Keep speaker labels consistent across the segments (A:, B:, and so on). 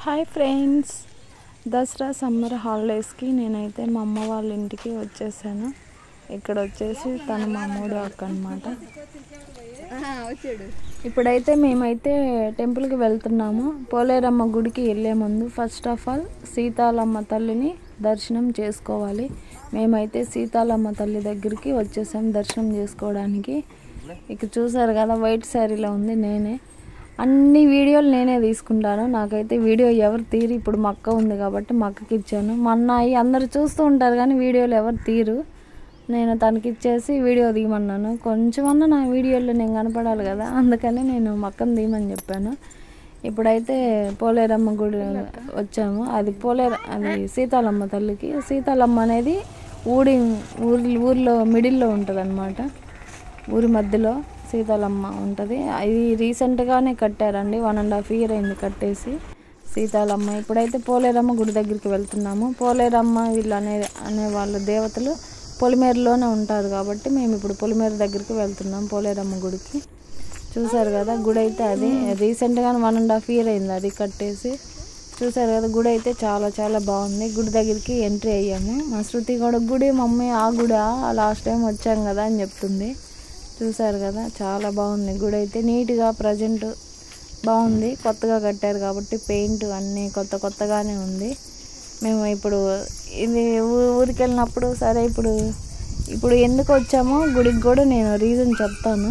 A: Hi friends Dasara summer హాలిడేస్కి నేనైతే మా అమ్మ వాళ్ళ ఇంటికి వచ్చేసాను ఇక్కడ వచ్చేసి తను మా మూడో అక్క అనమాట
B: వచ్చాడు
A: ఇప్పుడైతే మేమైతే టెంపుల్కి వెళ్తున్నాము పోలేరమ్మ గుడికి వెళ్ళే ముందు ఫస్ట్ ఆఫ్ ఆల్ సీతాలమ్మ తల్లిని దర్శనం చేసుకోవాలి మేమైతే సీతాలమ్మ తల్లి దగ్గరికి వచ్చేసాం దర్శనం చేసుకోవడానికి ఇక చూసారు కదా వైట్ శారీలో ఉంది నేనే అన్ని వీడియోలు నేనే తీసుకుంటాను నాకైతే వీడియో ఎవరు తీరు ఇప్పుడు మా అక్క ఉంది కాబట్టి మా అక్కకి ఇచ్చాను మా అన్నయ్య అందరు చూస్తూ ఉంటారు కానీ వీడియోలు ఎవరు తీరు నేను తనకి ఇచ్చేసి వీడియో తీయమన్నాను కొంచెమన్నా నా వీడియోలో నేను కనపడాలి కదా అందుకని నేను మక్కను తీయమని చెప్పాను ఇప్పుడైతే పోలేరమ్మ గుడి వచ్చాము అది పోలేర అది సీతాలమ్మ తల్లికి సీతాలమ్మ అనేది ఊడి ఊరి ఊర్లో మిడిల్లో ఉంటుంది ఊరి మధ్యలో సీతాలమ్మ ఉంటుంది అది రీసెంట్గానే కట్టారండి వన్ అండ్ హాఫ్ ఇయర్ అయింది కట్టేసి సీతాలమ్మ ఇప్పుడైతే పోలేరమ్మ గుడి దగ్గరికి వెళ్తున్నాము పోలేరమ్మ వీళ్ళు అనే అనే వాళ్ళ దేవతలు పొలిమేరులోనే ఉంటారు కాబట్టి మేము ఇప్పుడు పొలిమేరు దగ్గరికి వెళ్తున్నాం పోలేరమ్మ గుడికి చూసారు కదా గుడి అయితే అది రీసెంట్గా వన్ అండ్ హాఫ్ ఇయర్ అయింది అది కట్టేసి చూసారు కదా గుడి అయితే చాలా చాలా బాగుంది గుడి దగ్గరికి ఎంట్రీ అయ్యాము మా శృతి కూడా గుడి మమ్మీ ఆ గుడి లాస్ట్ టైం వచ్చాం కదా అని చెప్తుంది చూసారు కదా చాలా బాగుంది గుడి అయితే నీట్గా ప్రజెంట్ బాగుంది కొత్తగా కట్టారు కాబట్టి పెయింట్ అన్నీ కొత్త కొత్తగానే ఉంది మేము ఇప్పుడు ఇది ఊ- ఊరికి వెళ్ళినప్పుడు సరే ఇప్పుడు ఇప్పుడు ఎందుకు వచ్చామో గుడికి కూడా నేను రీజన్ చెప్తాను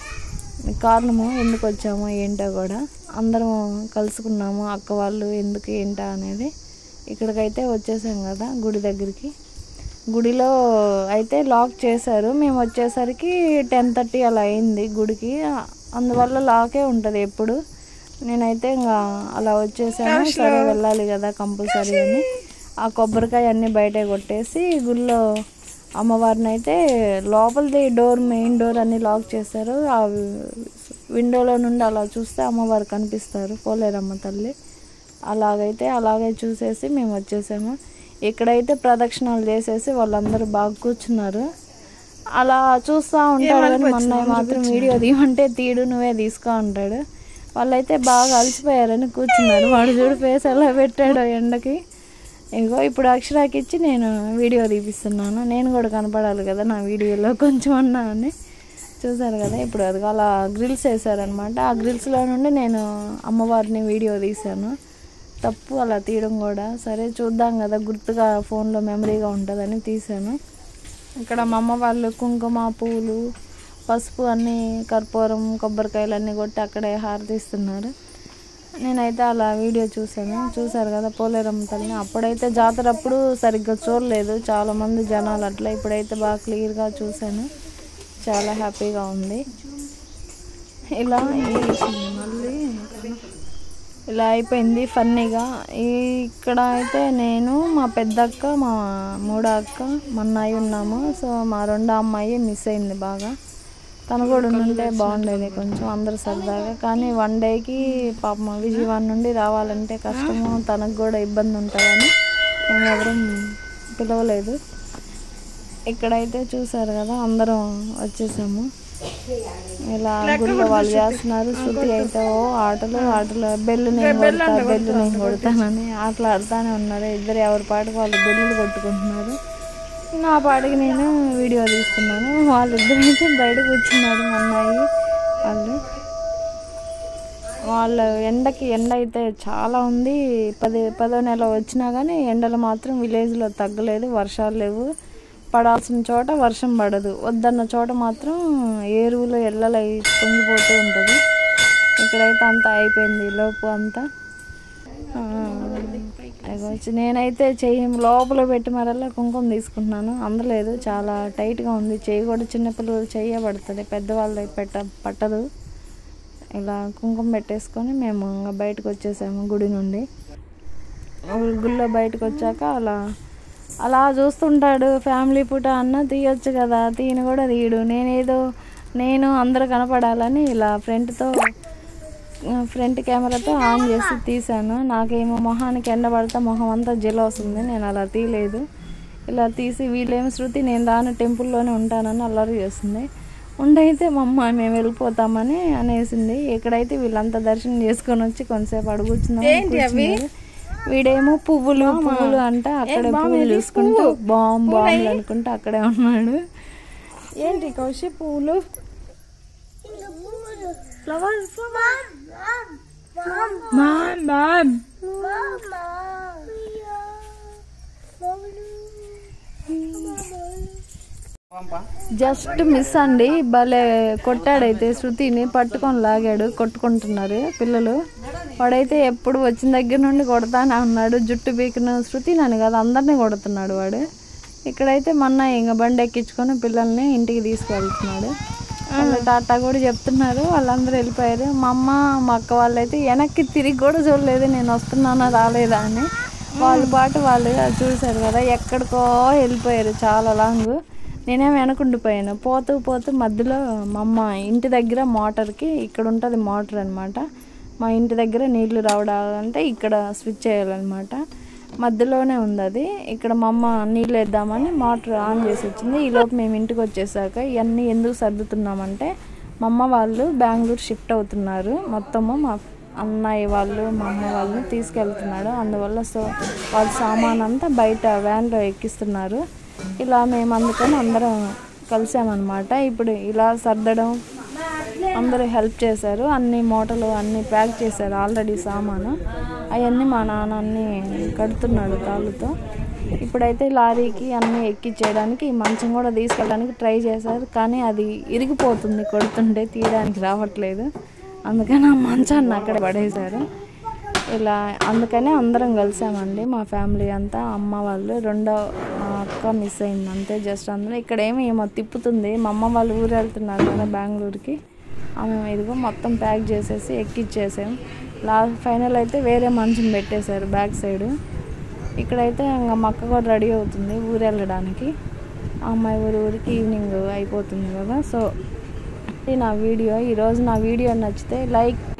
A: కారణము ఎందుకు వచ్చామో ఏంటో కూడా అందరం కలుసుకున్నాము అక్క వాళ్ళు ఎందుకు ఏంటా అనేది ఇక్కడికైతే వచ్చేసాం కదా గుడి దగ్గరికి గుడిలో అయితే లాక్ చేశారు మేము వచ్చేసరికి టెన్ థర్టీ అలా అయింది గుడికి అందువల్ల లాకే ఉంటుంది ఎప్పుడు నేనైతే ఇంకా అలా వచ్చేసాను సరే వెళ్ళాలి కదా కంపల్సరీ అని ఆ కొబ్బరికాయ అన్నీ బయటే కొట్టేసి గుళ్ళో అమ్మవారిని అయితే లోపలిది డోర్ మెయిన్ డోర్ అన్ని లాక్ చేశారు ఆ విండోలో నుండి అలా చూస్తే అమ్మవారు కనిపిస్తారు పోలేరమ్మ తల్లి అలాగైతే అలాగే చూసేసి మేము వచ్చేసాము ఇక్కడైతే ప్రదక్షిణాలు చేసేసి వాళ్ళందరూ బాగా కూర్చున్నారు అలా చూస్తూ ఉంటాడు కానీ మా అన్నయ్య మాత్రం వీడియో తీయమంటే తీడు నువ్వే తీసుకో అంటాడు వాళ్ళైతే బాగా అలసిపోయారని కూర్చున్నారు వాడు చూడు ఫేస్ ఎలా పెట్టాడో ఎండకి ఇగో ఇప్పుడు అక్షరాకి ఇచ్చి నేను వీడియో తీపిస్తున్నాను నేను కూడా కనపడాలి కదా నా వీడియోలో కొంచెం అన్నా అని చూసారు కదా ఇప్పుడు అది అలా గ్రిల్స్ వేసారనమాట ఆ గ్రిల్స్లో నుండి నేను అమ్మవారిని వీడియో తీశాను తప్పు అలా తీయడం కూడా సరే చూద్దాం కదా గుర్తుగా ఫోన్లో మెమరీగా ఉంటుందని తీశాను ఇక్కడ మా అమ్మ వాళ్ళు కుంకుమ పూలు పసుపు అన్నీ కర్పూరం కొబ్బరికాయలు అన్నీ కొట్టి అక్కడే హారతిస్తున్నారు నేనైతే అలా వీడియో చూశాను చూశారు కదా పోలేరమ్మ తల్లిని అప్పుడైతే జాతర అప్పుడు సరిగ్గా చూడలేదు చాలా మంది జనాలు అట్లా ఇప్పుడైతే బాగా క్లియర్గా చూశాను చాలా హ్యాపీగా ఉంది ఇలా ఈ- మళ్ళీ ఇలా అయిపోయింది ఫన్నీగా ఈ- ఇక్కడ అయితే నేను మా పెద్దక్క మా మూడో అక్క మా అన్నయ్య ఉన్నాము సో మా రెండో అమ్మాయి మిస్ అయింది బాగా తను కూడా ఉంటే బాగుండేది కొంచెం అందరు సరదాగా కానీ వన్ డేకి పాపం విజయవాడ నుండి రావాలంటే కష్టము తనకు కూడా ఇబ్బంది ఉంటుందని మేము ఎవరం పిలవలేదు ఇక్కడైతే చూసారు కదా అందరం వచ్చేసాము ఇలా గుడిలో వాళ్ళు చేస్తున్నారు శృతి అయితే ఓ ఆటలు ఆటలు బెల్లు నేను కొడతా బెల్లు నేను కొడతానని ఆటలు ఆడుతానే ఉన్నారు ఇద్దరు ఎవరి పాటికి వాళ్ళు బెల్లులు కొట్టుకుంటున్నారు నా పాటికి నేను వీడియో తీసుకున్నాను వాళ్ళిద్దరు అయితే బయట కూర్చున్నారు మా అన్నయ్య వాళ్ళు వాళ్ళ ఎండకి ఎండ అయితే చాలా ఉంది పది పదో నెల వచ్చినా కానీ ఎండలు మాత్రం విలేజ్లో తగ్గలేదు వర్షాలు లేవు పడాల్సిన చోట వర్షం పడదు వద్దన్న చోట మాత్రం ఏరువులు ఎల్లలు పొంగిపోతూ ఉంటుంది ఇక్కడైతే అంతా అయిపోయింది లోపు అంతా ఆ, ఇగో వచ్చి నేనైతే చెయ్యి లోపల పెట్టి మరల్లా కుంకుమ తీసుకుంటున్నాను అందలేదు చాలా టైట్గా ఉంది చెయ్యి కూడా చిన్నపిల్లలు చెయ్యే పడుతుంది పెద్దవాళ్ళు పెట్ట పట్టదు ఇలా కుంకుమ పెట్టేసుకొని మేము ఇంకా బయటకు వచ్చేసాము గుడి నుండి గుళ్ళో బయటకు వచ్చాక అలా అలా చూస్తుంటాడు ఫ్యామిలీ పూట అన్న తీయొచ్చు కదా తీయను కూడా తీయడు నేనేదో నేను అందరూ కనపడాలని ఇలా ఫ్రంట్తో ఫ్రంట్ కెమెరాతో ఆన్ చేసి తీసాను నాకేమో మొహానికి ఎండ పడితే మొహం అంతా జల వస్తుంది నేను అలా తీయలేదు ఇలా తీసి వీళ్ళేమో శృతి నేను రాను టెంపుల్లోనే ఉంటానని అల్లరి చేస్తుంది ఉండైతే మా అమ్మ మేము వెళ్ళిపోతామని అనేసింది ఇక్కడైతే వీళ్ళంతా దర్శనం చేసుకొని వచ్చి కొంతసేపు అడుగుతున్నాం
B: ఏంటి అవి?
A: వీడేమో పువ్వులు పువ్వులు అంట అక్కడే పువ్వులు చూసుకుంటూ బాంబు బాంబులు అనుకుంటూ అక్కడే ఉన్నాడు ఏంటి కౌశి పువ్వులు flowers mom mom just miss అండి భలే కొట్టాడైతే శృతిని పట్టుకొని లాగాడు కొట్టుకుంటున్నారు పిల్లలు వాడైతే ఎప్పుడు వచ్చిన దగ్గర నుండి కొడతానే ఉన్నాడు జుట్టు బీకిన శృతి నన్ను కాదు అందరినీ కొడుతున్నాడు వాడు ఇక్కడైతే మొన్న ఇంక బండి ఎక్కించుకొని పిల్లల్ని ఇంటికి తీసుకెళ్తున్నాడు వాళ్ళు టాటా కూడా చెప్తున్నారు వాళ్ళందరూ వెళ్ళిపోయారు మా అమ్మ మా అక్క వాళ్ళైతే వెనక్కి తిరిగి కూడా చూడలేదు నేను వస్తున్నానా రాలేదా అని వాళ్ళ పాటు వాళ్ళు చూశారు కదా ఎక్కడికో వెళ్ళిపోయారు చాలా లాంగ్ నేనేం వెనకుండిపోయాను పోతూ పోతూ మధ్యలో మా అమ్మ ఇంటి దగ్గర మోటార్కి ఇక్కడ ఉంటుంది మోటార్ అనమాట మా ఇంటి దగ్గర నీళ్లు రావడాలంటే ఇక్కడ స్విచ్ చేయాలన్నమాట మధ్యలోనే ఉంది అది ఇక్కడ మా అమ్మ నీళ్ళు వేద్దామని మోటార్ ఆన్ చేసి వచ్చింది ఈలోపు మేము ఇంటికి వచ్చేసాక ఇవన్నీ ఎందుకు సర్దుతున్నామంటే మా అమ్మ వాళ్ళు బెంగళూరు షిఫ్ట్ అవుతున్నారు మొత్తము మా అన్నయ్య వాళ్ళు మా అమ్మ వాళ్ళని తీసుకెళ్తున్నాడు అందువల్ల సో వాళ్ళ సామాన్ అంతా బయట వ్యాన్లో ఎక్కిస్తున్నారు ఇలా మేము అందుకని అందరం కలిసామన్నమాట ఇప్పుడు ఇలా సర్దడం అందరూ హెల్ప్ చేశారు అన్ని మూటలు అన్ని ప్యాక్ చేశారు ఆల్రెడీ సామాను అవన్నీ మా నాన్న అన్ని కడుతున్నాడు తాళ్ళుతో ఇప్పుడైతే లారీకి అన్నీ ఎక్కించేయడానికి ఈ మంచం కూడా తీసుకెళ్ళడానికి ట్రై చేశారు కానీ అది ఇరిగిపోతుంది కొడుతుంటే తీయడానికి రావట్లేదు అందుకని ఆ మంచాన్ని అక్కడ పడేశారు ఇలా అందుకనే అందరం కలిసామండి మా ఫ్యామిలీ అంతా అమ్మ వాళ్ళు రెండో మా అక్క మిస్ అయింది అంతే జస్ట్ అందరూ ఇక్కడ ఏమి ఏమో తిప్పుతుంది మా అమ్మ వాళ్ళు ఊరు వెళ్తున్నారు కదా బెంగళూరుకి ఆమె ఇదిగో మొత్తం ప్యాక్ చేసేసి ఎక్కిచ్చేసాం లాస్ట్ ఫైనల్ అయితే వేరే మంచం పెట్టేశారు బ్యాక్ సైడ్ ఇక్కడైతే ఇంకా మా అక్క కూడా రెడీ అవుతుంది ఊరు వెళ్ళడానికి ఆ అమ్మాయి ఊరు ఊరికి ఈవినింగ్ అయిపోతుంది కదా సో ఇది నా వీడియో ఈరోజు నా వీడియో నచ్చితే లైక్